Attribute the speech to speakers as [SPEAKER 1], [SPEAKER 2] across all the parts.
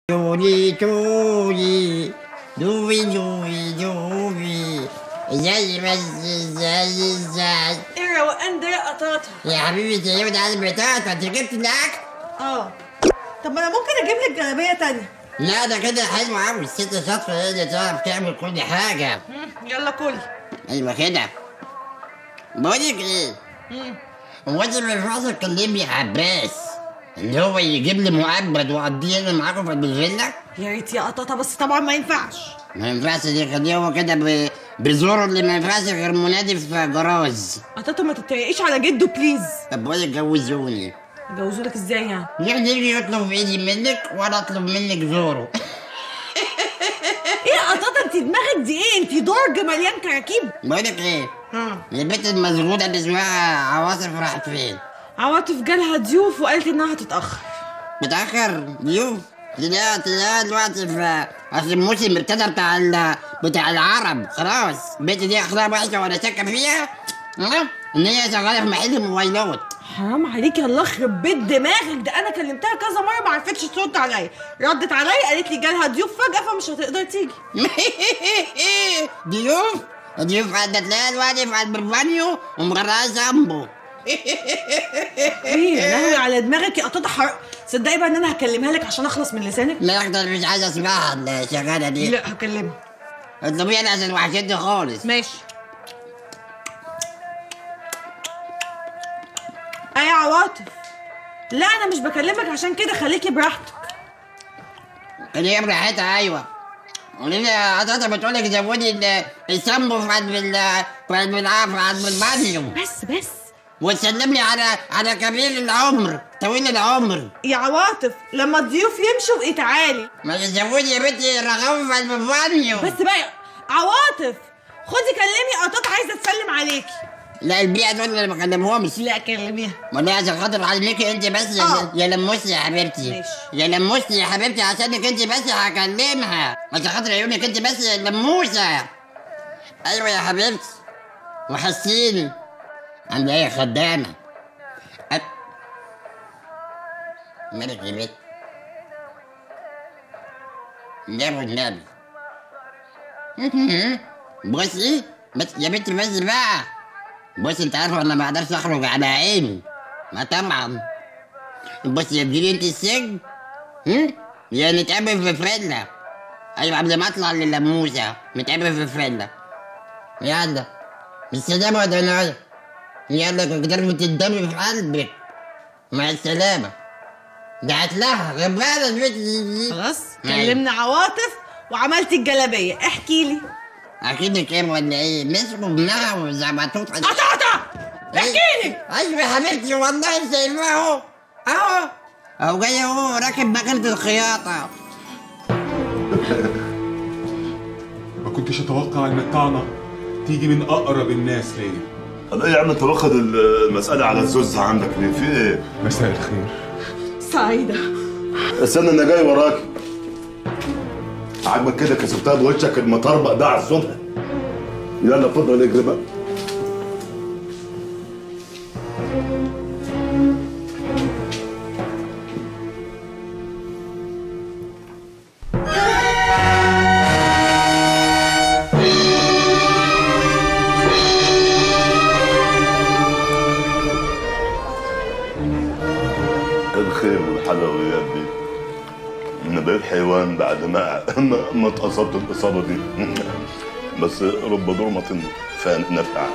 [SPEAKER 1] تولي تولي دوبي دوبي دوبي زي بس زي زي
[SPEAKER 2] ايه الروقان ده يا قطاطا
[SPEAKER 1] يا حبيبتي يا ولد قلبي بتاعت انت جبت الاكل
[SPEAKER 2] اه طب ما انا ممكن اجيب لك جلابيه تانية
[SPEAKER 1] لا ده كده حلو قوي الست شاطره هي اللي تعرف تعمل كل حاجه
[SPEAKER 2] مم، يلا كل
[SPEAKER 1] ايوه كده بقول لك ايه هو انت ما ينفعش تكلمي عباس اللي هو يجيب لي مؤبد واقضيه انا معاكم في الفيلا
[SPEAKER 2] يا ريت يا قطاطا بس طبعا ما ينفعش
[SPEAKER 1] ما ينفعش دي خليه هو كده ب- بزوره اللي ما ينفعش غير منادي في جراج
[SPEAKER 2] قطاطا ما تتريقيش على جده بليز
[SPEAKER 1] طب بقول لك جوزوني
[SPEAKER 2] جوزوا لك ازاي يعني
[SPEAKER 1] يعني يجي يطلب ايدي منك وانا اطلب منك زوره
[SPEAKER 2] ايه يا قطاطا انت دماغك دي ايه انت درج مليان كراكيب
[SPEAKER 1] بقول لك ايه
[SPEAKER 2] ها
[SPEAKER 1] البنت المزغوطه اللي اسمها عواصف راحت فين؟
[SPEAKER 2] عواطف جالها ضيوف وقالت انها هتتاخر
[SPEAKER 1] متأخر ضيوف دلوقتي لا دلوقتي في اصل الموسم ابتدى بتاع ال... بتاع العرب خلاص البنت دي اخلاقها وحشه وانا شاكه فيها ها؟ ان هي شغاله في محل موبايلات
[SPEAKER 2] حرام عليك يا الله يخرب بيت دماغك ده انا كلمتها كذا مره ما عرفتش ترد عليا ردت عليا قالت لي جالها ضيوف فجاه فمش هتقدر تيجي
[SPEAKER 1] ضيوف ضيوف عدت لها دلوقتي في قلب البانيو ومغرقها شامبو
[SPEAKER 2] ايه يا لهوي على دماغك يا قطاطا حر صدقي بقى ان انا هكلمها لك عشان اخلص من لسانك
[SPEAKER 1] لا اكتر مش عايز اسمعها الشغاله دي
[SPEAKER 2] لا هكلمها
[SPEAKER 1] اطلبيها انا عشان وحشتني خالص
[SPEAKER 2] ماشي ايه يا عواطف لا انا مش بكلمك عشان كده خليكي براحتك
[SPEAKER 1] اللي هي براحتها ايوه قولي لي يا قطاطا بتقول لك زودي ال- الشامبو في قلب ال في قلب الع- في قلب البانيو
[SPEAKER 2] بس بس
[SPEAKER 1] وتسلم لي على على كبير العمر طويل العمر
[SPEAKER 2] يا عواطف لما الضيوف يمشوا بقي تعالي
[SPEAKER 1] ما تزودي يا بنتي الرغاوي في قلب البانيو
[SPEAKER 2] بس بقى عواطف خدي كلمي قطاطا عايزه تسلم عليكي
[SPEAKER 1] لا البيئة دول اللي ما بكلمهمش
[SPEAKER 2] لا كلميها
[SPEAKER 1] والله عشان خاطر علميكي انت بس يا,
[SPEAKER 2] آه.
[SPEAKER 1] يا لموسي يا حبيبتي
[SPEAKER 2] ماشي.
[SPEAKER 1] يا لموسي يا حبيبتي عشانك انت بس هكلمها عشان خاطر عيونك انت بس يا لموسة ايوه يا حبيبتي وحسين عامله ايه يا خدامة أب... مالك يا بنت لا والنبي بصي بس يا بنتي بس بقى بص انت عارفه انا ما اقدرش اخرج على عيني ما طبعا بص يا اديني انت السجن هم؟ يا نتقابل في فيلا ايوه قبل ما اطلع للموسى نتقابل في فيلا يلا بالسلامة يا دنيا يلا كتر الدم في قلبك مع السلامة دعت لها غير بالك البنت دي
[SPEAKER 2] خلاص
[SPEAKER 1] أيوة.
[SPEAKER 2] كلمنا عواطف وعملتي الجلابيه احكي لي
[SPEAKER 1] اكيد كام ولا ايه مسكوا ابنها وزعبطوه
[SPEAKER 2] قطاطا احكي لي
[SPEAKER 1] ايوه يا حبيبتي والله شايفاه اهو اهو اهو جاي اهو راكب مكنة الخياطة
[SPEAKER 3] ما كنتش اتوقع ان الطعنه تيجي من اقرب الناس ليا
[SPEAKER 4] الله يا عم انت واخد المسألة على الزوز عندك ليه؟ في ايه؟
[SPEAKER 3] مساء الخير
[SPEAKER 2] سعيده
[SPEAKER 4] استنى انا جاي وراك عاجبك كده كسبتها بوشك المطربق ده على الصبح يلا اتفضل اجري بقى الخير والحلويات دي انا بقيت حيوان بعد ما ما- ما اتأصبت الإصابة دي بس رب ضرمة فنفع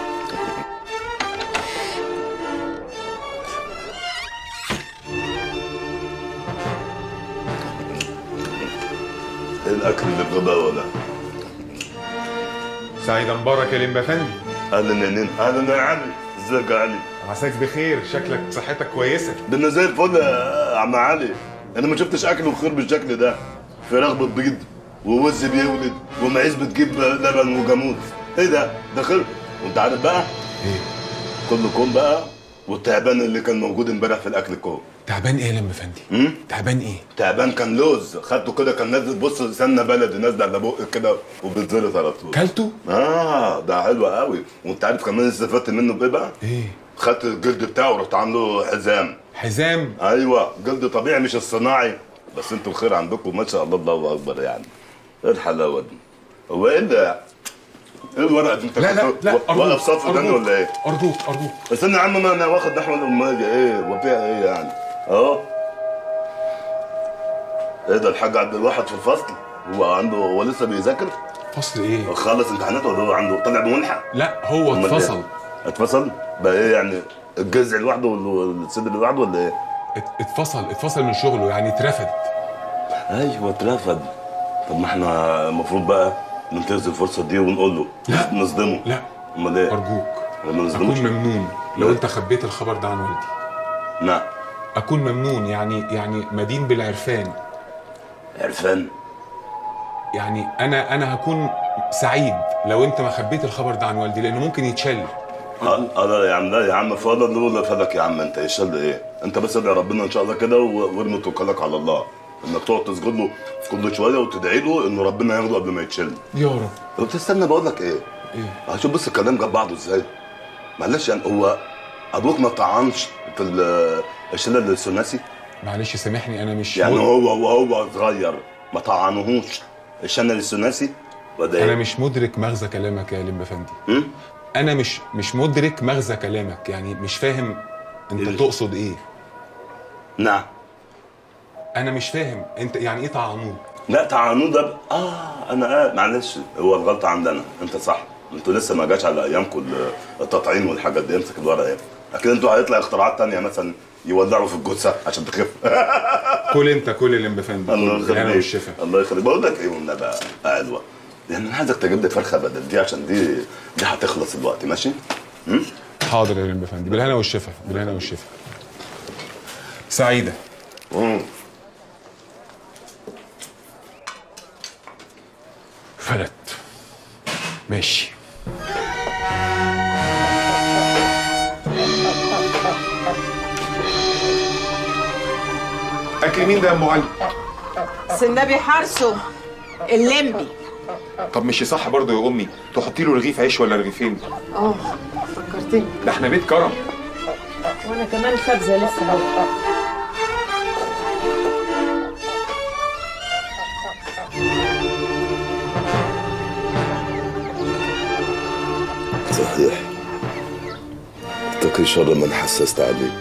[SPEAKER 4] ايه الأكل اللي بغباوة ده؟
[SPEAKER 3] سعيد مبارك يا لمبا فندي
[SPEAKER 4] أهلا يا نين أهلا يا علي ازيك يا علي؟
[SPEAKER 3] عساك بخير شكلك صحتك كويسه
[SPEAKER 4] ده انا زي الفل يا عم علي انا ما شفتش اكل وخير بالشكل ده فراخ بتبيض ووز بيولد ومعيز بتجيب لبن وجاموس ايه ده ده خير وانت عارف بقى
[SPEAKER 3] ايه
[SPEAKER 4] كله كوم بقى والتعبان اللي كان موجود امبارح في الاكل كوم
[SPEAKER 3] تعبان ايه يا لمبا فندي
[SPEAKER 4] هم؟
[SPEAKER 3] تعبان ايه
[SPEAKER 4] تعبان كان لوز خدته كده كان نازل بص سمنه بلدي نازله على بقك كده وبتزلط على طول
[SPEAKER 3] كلته
[SPEAKER 4] اه ده حلو قوي وانت عارف كمان استفدت منه بايه بقى
[SPEAKER 3] ايه
[SPEAKER 4] خدت الجلد بتاعه ورحت عامله حزام
[SPEAKER 3] حزام
[SPEAKER 4] ايوه جلد طبيعي مش الصناعي بس انتوا الخير عندكم ما شاء الله الله اكبر يعني ايه الحلاوه دي هو ايه اللي ايه الورقه دي انت
[SPEAKER 3] لا لا
[SPEAKER 4] كنت
[SPEAKER 3] لا
[SPEAKER 4] واقف صف تاني
[SPEAKER 3] أرجوك
[SPEAKER 4] ولا ايه؟
[SPEAKER 3] ارجوك ارجوك
[SPEAKER 4] استنى يا عم ما انا واخد نحو الاماجه ايه وفيها ايه يعني اهو ايه ده الحاج عبد الواحد في الفصل هو عنده هو لسه بيذاكر
[SPEAKER 3] فصل ايه
[SPEAKER 4] خلص امتحانات ولا هو عنده طلع بمنحه
[SPEAKER 3] لا هو
[SPEAKER 4] أمال
[SPEAKER 3] اتفصل
[SPEAKER 4] إيه؟ اتفصل بقى ايه يعني الجذع لوحده والصدر لوحده ولا ايه
[SPEAKER 3] ات- اتفصل اتفصل من شغله يعني اترفد
[SPEAKER 4] ايوه اترفد طب ما احنا المفروض بقى ننتهز الفرصه دي ونقول له
[SPEAKER 3] لا.
[SPEAKER 4] نصدمه
[SPEAKER 3] لا
[SPEAKER 4] امال ايه
[SPEAKER 3] ارجوك
[SPEAKER 4] ما نصدموش
[SPEAKER 3] اكون ممنون لو
[SPEAKER 4] لا.
[SPEAKER 3] انت خبيت الخبر ده عن والدي
[SPEAKER 4] نعم
[SPEAKER 3] اكون ممنون يعني يعني مدين بالعرفان
[SPEAKER 4] عرفان
[SPEAKER 3] يعني انا انا هكون سعيد لو انت ما خبيت الخبر ده عن والدي لانه ممكن يتشل
[SPEAKER 4] اه آه، لا يا عم لا يا عم فضل ولا فلك يا عم انت يشل ايه انت بس ادعي ربنا ان شاء الله كده و- وارمي توكلك على الله انك تقعد تسجد له كل شويه وتدعي له ان ربنا ياخده قبل ما يتشل
[SPEAKER 3] يا رب
[SPEAKER 4] طب تستنى بقول لك ايه
[SPEAKER 3] ايه
[SPEAKER 4] هشوف بس الكلام جاب بعضه ازاي معلش يعني هو ابوك ما طعنش في ال- الشلل الثلاثي
[SPEAKER 3] معلش سامحني انا مش
[SPEAKER 4] يعني
[SPEAKER 3] مد...
[SPEAKER 4] هو وهو صغير ما طعنهوش الشلل الثلاثي ولا
[SPEAKER 3] انا
[SPEAKER 4] ايه؟
[SPEAKER 3] مش مدرك مغزى كلامك يا لمبا فندي
[SPEAKER 4] هم؟
[SPEAKER 3] انا مش مش مدرك مغزى كلامك يعني مش فاهم انت
[SPEAKER 4] إيه؟
[SPEAKER 3] تقصد ايه
[SPEAKER 4] نعم
[SPEAKER 3] انا مش فاهم انت يعني ايه طعنوه
[SPEAKER 4] لا طعنوه ده ب- اه انا آه معلش هو الغلطه عندنا انت صح انتوا لسه ما جاش على ايامكم ال- التطعيم والحاجات دي امسك الورقه ايه اكيد انتوا هيطلع اختراعات تانية مثلا يولعوا في الجثه عشان تخف
[SPEAKER 3] كل انت كل اللي فندي
[SPEAKER 4] الله
[SPEAKER 3] كل انا
[SPEAKER 4] يخليك
[SPEAKER 3] والشفا
[SPEAKER 4] الله يخليك بقول لك ايه والنبي يا علوه يعني انا عايزك تجيب لي فرخه بدل دي عشان دي دي هتخلص الوقت ماشي؟ هم؟
[SPEAKER 3] حاضر يا لمبا فندي بالهنا والشفا بالهنا والشفا سعيده
[SPEAKER 4] مم.
[SPEAKER 3] فلت ماشي
[SPEAKER 5] اكل مين ده يا ام علي
[SPEAKER 2] سنبي حرسه الليمبي
[SPEAKER 5] طب مش صح برضه يا امي تحطي له رغيف عيش ولا رغيفين
[SPEAKER 2] اه فكرتني
[SPEAKER 5] ده احنا بيت كرم
[SPEAKER 2] وانا كمان خبزه لسه اهو
[SPEAKER 4] صحيح اتقي شر من حسست عليه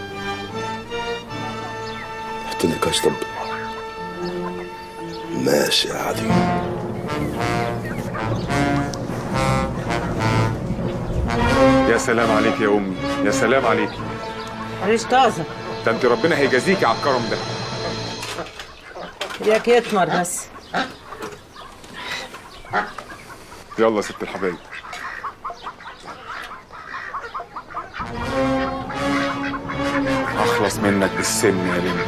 [SPEAKER 4] حط لي كشطب ماشي يا علي
[SPEAKER 5] يا سلام عليك يا امي يا سلام عليك
[SPEAKER 2] عريش طازه
[SPEAKER 5] ده انت ربنا هيجازيكي على الكرم ده
[SPEAKER 2] ياك يتمر بس
[SPEAKER 5] يلا يا ست الحبايب اخلص منك بالسن يا لمبي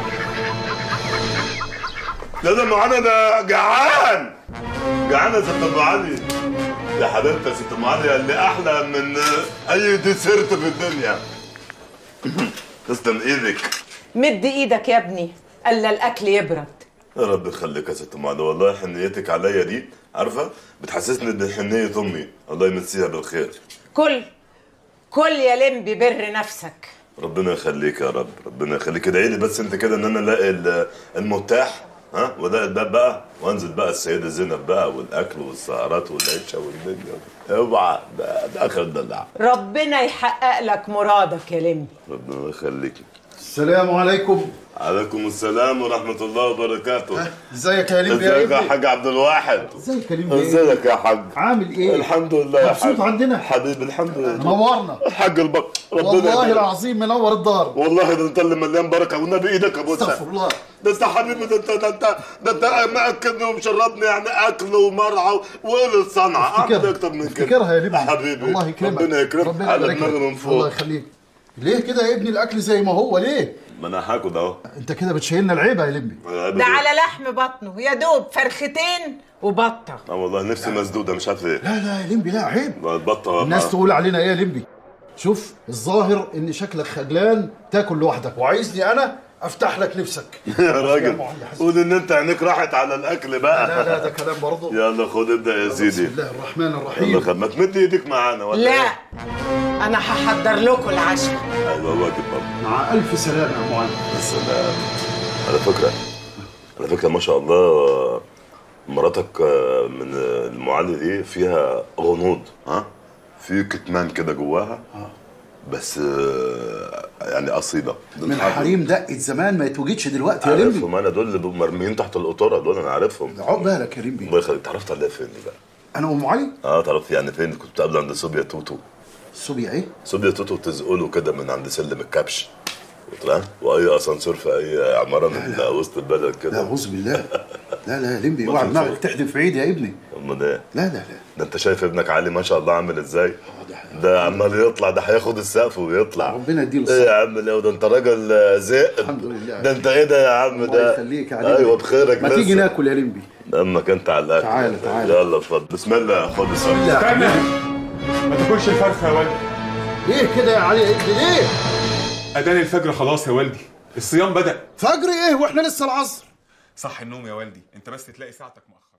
[SPEAKER 4] ده ده معانا ده جعان جعان يا ست ابو علي يا حبيبتي يا ست ابو علي اللي احلى من اي ديسيرت في الدنيا تسلم ايدك
[SPEAKER 6] مد ايدك يا ابني الا الاكل يبرد
[SPEAKER 4] يا رب يخليك يا ست ام علي والله حنيتك عليا دي عارفه بتحسسني بحنيه امي الله يمسيها بالخير
[SPEAKER 6] كل كل يا لمبي بر نفسك
[SPEAKER 4] ربنا يخليك يا رب ربنا يخليك ادعي لي بس انت كده ان انا الاقي ال- المتاح ها وده الباب بقى وانزل بقى السيده زينب بقى والاكل والسهرات والعيشه والدنيا اوعى ده, ده اخر دلع
[SPEAKER 6] ربنا يحقق لك مرادك يا لمبي
[SPEAKER 4] ربنا يخليك
[SPEAKER 7] السلام عليكم
[SPEAKER 4] عليكم السلام ورحمه الله وبركاته
[SPEAKER 7] ازيك يا لمبي
[SPEAKER 4] ازيك يا
[SPEAKER 7] ابني؟
[SPEAKER 4] حاج عبد الواحد
[SPEAKER 7] ازيك يا لمبي
[SPEAKER 4] ازيك يا حاج
[SPEAKER 7] عامل ايه
[SPEAKER 4] الحمد لله يا
[SPEAKER 7] مبسوط
[SPEAKER 4] حاج
[SPEAKER 7] عندنا؟
[SPEAKER 4] حبيبي الحمد لله
[SPEAKER 7] نورنا
[SPEAKER 4] الحاج البق ربنا
[SPEAKER 7] والله
[SPEAKER 4] يبارك.
[SPEAKER 7] العظيم منور الدار
[SPEAKER 4] والله ده انت اللي مليان بركه والنبي ايدك يا ابو
[SPEAKER 7] استغفر الله
[SPEAKER 4] ده انت حبيبي ده انت ده انت ده انت مأكلني ومشربني يعني اكل ومرعى وايه الصنعه اعمل
[SPEAKER 7] افتكرها.
[SPEAKER 4] اكتر من كده
[SPEAKER 7] افتكرها يا لمبي
[SPEAKER 4] حبيبي
[SPEAKER 7] الله يكرمك
[SPEAKER 4] ربنا يكرمك
[SPEAKER 7] ربنا
[SPEAKER 4] على
[SPEAKER 7] يبارك لك.
[SPEAKER 4] دماغي من
[SPEAKER 7] الله
[SPEAKER 4] فوق
[SPEAKER 7] يخليك ليه كده يا ابني الاكل زي ما هو ليه
[SPEAKER 4] ما انا هاكل اهو
[SPEAKER 7] انت كده بتشيلنا العيبه يا لمبي
[SPEAKER 6] ده على لحم بطنه يا دوب فرختين وبطه
[SPEAKER 4] اه والله نفسي مسدوده مش عارف ايه
[SPEAKER 7] لا لا يا لمبي لا عيب
[SPEAKER 4] البطه
[SPEAKER 7] الناس تقول علينا ايه يا لمبي شوف الظاهر ان شكلك خجلان تاكل لوحدك وعايزني انا افتح لك نفسك
[SPEAKER 4] يا راجل
[SPEAKER 7] معلم حسن.
[SPEAKER 4] قول ان انت عينيك راحت على الاكل بقى
[SPEAKER 7] لا لا ده كلام برضه
[SPEAKER 4] يلا خد ابدا يا
[SPEAKER 7] بسم
[SPEAKER 4] سيدي
[SPEAKER 7] الله الرحمن
[SPEAKER 4] يلا
[SPEAKER 7] الرحيم
[SPEAKER 4] خد ما تمد ايدك معانا ولا
[SPEAKER 6] لا
[SPEAKER 4] ايه؟
[SPEAKER 6] انا هحضر لكم العشاء
[SPEAKER 4] ايوه واجب برضه
[SPEAKER 7] مع الف سلامه يا معلم
[SPEAKER 4] السلام على فكره على فكره ما شاء الله مراتك آه، من المعالي دي فيها غنوض ها في كتمان كده جواها بس آه، يعني اصيله
[SPEAKER 7] من حريم دقة زمان ما يتوجدش دلوقتي يا لمبي
[SPEAKER 4] عارفهم انا دول اللي بيبقوا مرميين تحت القطوره دول انا عارفهم
[SPEAKER 7] عقبالك يا لمبي
[SPEAKER 4] الله يخليك اتعرفت عليها فين دي بقى؟
[SPEAKER 7] انا ام علي
[SPEAKER 4] اه تعرفت يعني فين كنت بتقابل عند صوبيا توتو
[SPEAKER 7] صوبيا ايه
[SPEAKER 4] صوبيا توتو تزقله كده من عند سلم الكبش وطلع واي اسانسير في اي عماره من وسط البلد
[SPEAKER 7] لا
[SPEAKER 4] كده
[SPEAKER 7] اعوذ بالله لا لا يا لمبي
[SPEAKER 4] ما
[SPEAKER 7] اوعى
[SPEAKER 4] في
[SPEAKER 7] دماغك
[SPEAKER 4] صوت.
[SPEAKER 7] تحدف في عيدي يا ابني
[SPEAKER 4] امال ايه
[SPEAKER 7] لا لا لا
[SPEAKER 4] ده انت شايف ابنك علي ما شاء الله عامل ازاي
[SPEAKER 7] ده-
[SPEAKER 4] ده عمال يطلع ده هياخد السقف ويطلع
[SPEAKER 7] ربنا يديله
[SPEAKER 4] ايه يا
[SPEAKER 7] الصحة
[SPEAKER 4] عم لو ده انت راجل آه، زائد
[SPEAKER 7] الحمد لله.
[SPEAKER 4] ده انت ايه ده يا عم
[SPEAKER 7] الله
[SPEAKER 4] ده
[SPEAKER 7] يخليك يا علي
[SPEAKER 4] ايوه بخيرك
[SPEAKER 7] ما
[SPEAKER 4] لسه.
[SPEAKER 7] تيجي ناكل يا لمبي
[SPEAKER 4] دمك انت على الاكل
[SPEAKER 7] تعال، تعال.
[SPEAKER 4] يلا اتفضل بسم الله خد السقف
[SPEAKER 3] استنى ما تاكلش الفرخه يا والدي
[SPEAKER 7] ليه كده يا علي يا ابني ليه
[SPEAKER 3] اذان الفجر خلاص يا والدي الصيام بدا
[SPEAKER 7] فجر ايه واحنا لسه العصر
[SPEAKER 3] صح النوم يا والدي انت بس تلاقي ساعتك مؤخر